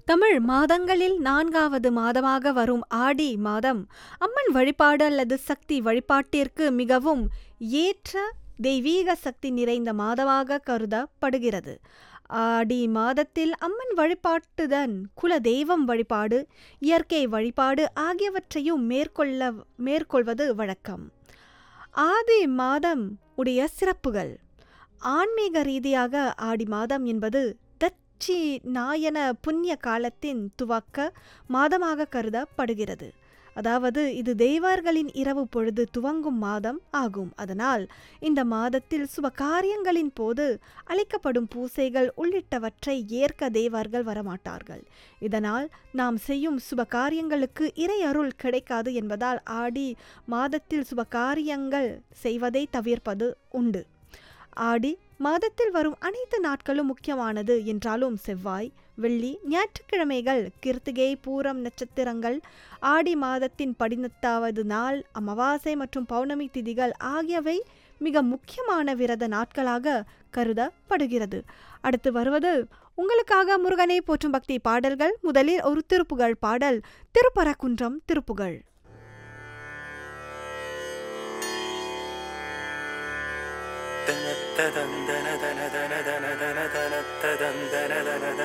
தமிழ் மாதங்களில் நான்காவது மாதமாக வரும் ஆடி மாதம் அம்மன் வழிபாடு அல்லது சக்தி வழிபாட்டிற்கு மிகவும் ஏற்ற தெய்வீக சக்தி நிறைந்த மாதமாக கருதப்படுகிறது ஆடி மாதத்தில் அம்மன் வழிபாட்டுடன் குல தெய்வம் வழிபாடு இயற்கை வழிபாடு ஆகியவற்றையும் மேற்கொள்ள மேற்கொள்வது வழக்கம் ஆதி மாதம் உடைய சிறப்புகள் ஆன்மீக ரீதியாக ஆடி மாதம் என்பது தட்சி நாயன புண்ணிய காலத்தின் துவக்க மாதமாக கருதப்படுகிறது அதாவது இது தெய்வர்களின் இரவு பொழுது துவங்கும் மாதம் ஆகும் அதனால் இந்த மாதத்தில் சுப காரியங்களின் போது அளிக்கப்படும் பூசைகள் உள்ளிட்டவற்றை ஏற்க தேவர்கள் வரமாட்டார்கள் இதனால் நாம் செய்யும் சுப காரியங்களுக்கு இறை அருள் கிடைக்காது என்பதால் ஆடி மாதத்தில் சுப காரியங்கள் செய்வதை தவிர்ப்பது உண்டு ஆடி மாதத்தில் வரும் அனைத்து நாட்களும் முக்கியமானது என்றாலும் செவ்வாய் வெள்ளி ஞாயிற்றுக்கிழமைகள் கிருத்திகை பூரம் நட்சத்திரங்கள் ஆடி மாதத்தின் பதினெட்டாவது நாள் அமாவாசை மற்றும் பௌர்ணமி திதிகள் ஆகியவை மிக முக்கியமான விரத நாட்களாக கருதப்படுகிறது அடுத்து வருவது உங்களுக்காக முருகனை போற்றும் பக்தி பாடல்கள் முதலில் ஒரு திருப்புகழ் பாடல் திருப்பரக்குன்றம் திருப்புகழ் தன ததந்தன தன தன தன தன தன ததந்தன தன